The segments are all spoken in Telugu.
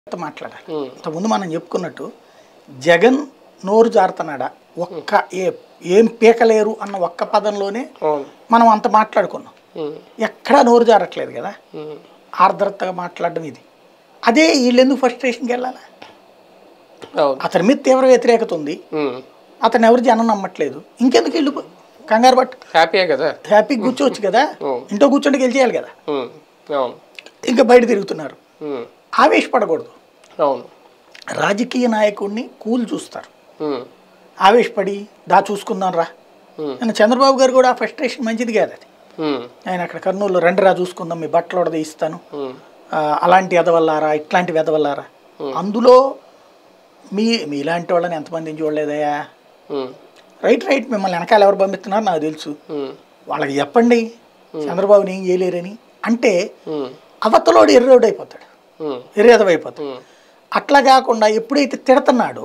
మాట్లాడాలి ఇంతకుముందు మనం చెప్పుకున్నట్టు జగన్ నోరు జారుతున్నాడా ఒక్క ఏ ఏం పీకలేరు అన్న ఒక్క పదంలోనే అవును మనం అంత మాట్లాడుకున్నాం ఉమ్, ఎక్కడా నోరు జారట్లేదు కదా ఉమ్, ఆర్ద్రతగా మాట్లాడడం ఇది అదే వీళ్ళు ఎందుకు ఫస్ట్ స్టేషన్కి వెళ్ళాలి అవును అతని మీద తీవ్ర వ్యతిరేకత ఉంది ఉమ్, అతను ఎవరు జనం నమ్మట్లేదు ఇంకెందుకు ఇల్లు కంగారు పట్టు హ్యాపీయే కదా హ్యాపీగా కూర్చోవచ్చు కదా ఉమ్, ఇంట్లో కూర్చోండి గెలిచేయాలి కదా ఉమ్, అవును ఇంకా బయట తిరుగుతున్నారు ఉమ్, ఆవేశపడకూడదు అవును రాజకీయ నాయకుడిని కూల్ చూస్తారు ఉమ్, ఆవేశపడి దా చూసుకుందాం రా ఉమ్, నేను చంద్రబాబు గారు కూడా ఆ ఫ్రస్ట్రేషన్ మంచిది కాదు అది ఉమ్, ఆయన అక్కడ కర్నూలులో రండి రా చూసుకుందాం మీ బట్టలు ఉడద ఇస్తాను ఉమ్, ఆ, అలాంటి ఎదవల్లారా ఇట్లాంటి వెదవల్లారా అందులో మీ మీలాంటి వాళ్ళని ఎంతమందిని చూడలేదయ్యా ఉమ్, రైట్ రైట్ మిమ్మల్ని వెనకాల ఎవరు పంపిస్తున్నారు నాకు తెలుసు ఉమ్, వాళ్ళకి చెప్పండి చంద్రబాబుని ఏం చేయలేరని అంటే ఉమ్, అవతలోడు ఎర్రోడు అయిపోతాడు ఉమ్, ఎర్రేదవైపోతాడు ఉమ్, అట్లా కాకుండా ఎప్పుడైతే తిడుతున్నాడో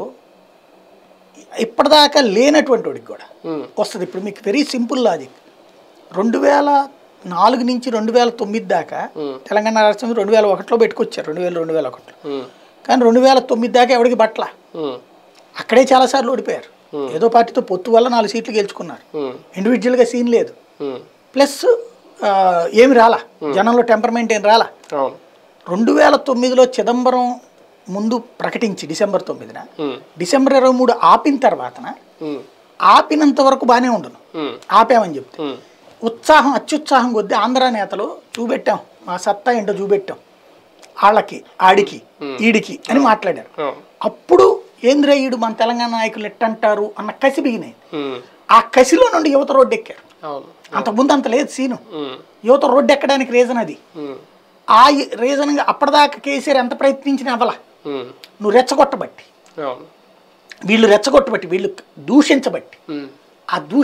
ఇప్పటిదాకా లేనటువంటి వాడికి కూడా ఉమ్, వస్తుంది ఇప్పుడు మీకు వెరీ సింపుల్ లాజిక్ రెండు వేల నాలుగు నుంచి రెండు వేల తొమ్మిది దాకా ఉమ్, తెలంగాణ రాష్ట్రం రెండు వేల ఒకటిలో పెట్టుకొచ్చారు రెండు వేల రెండు వేల ఒకటిలో ఉమ్, కానీ రెండు వేల తొమ్మిది దాకా ఎవరికి బట్ల ఉమ్, అక్కడే చాలాసార్లు ఓడిపోయారు ఏదో పార్టీతో పొత్తు వల్ల నాలుగు సీట్లు గెలుచుకున్నారు ఉమ్, ఇండివిజువల్గా సీన్ లేదు ఉమ్, ప్లస్ ఆ, ఏమి రాలా జనంలో టెంపర్మెంట్ ఏం రాలా అవును రెండు వేల తొమ్మిదిలో చిదంబరం ముందు ప్రకటించి డిసెంబర్ తొమ్మిదిన ఉమ్, డిసెంబర్ ఇరవై మూడు ఆపిన తర్వాతన ఉమ్, ఆపినంత వరకు బాగానే ఉండను ఉమ్, ఆపామని చెప్తే ఉమ్, ఉత్సాహం అత్యుత్సాహం కొద్దీ ఆంధ్ర నేతలు చూపెట్టాం మా సత్తా ఏంటో చూపెట్టాం వాళ్ళకి ఆడికి ఈడికి అని మాట్లాడారు అవును అప్పుడు ఏంద్ర ఈడు మన తెలంగాణ నాయకులు ఎట్టంటారు అన్న కసి బిగినాయి ఉమ్, ఆ కసిలో నుండి యువత రోడ్డు ఎక్కారు అవును అంతకుముందు అంత లేదు సీను ఉమ్, యువత రోడ్డు ఎక్కడానికి రీజన్ అది ఉమ్, ఆ రీజన్ అప్పటిదాకా కేసీఆర్ ఎంత ప్రయత్నించినా అవల ఉమ్, నువ్వు రెచ్చగొట్టబట్టి అవును వీళ్ళు రెచ్చగొట్టబట్టి వీళ్ళు దూషించబట్టి ఉమ్, ఆ దూ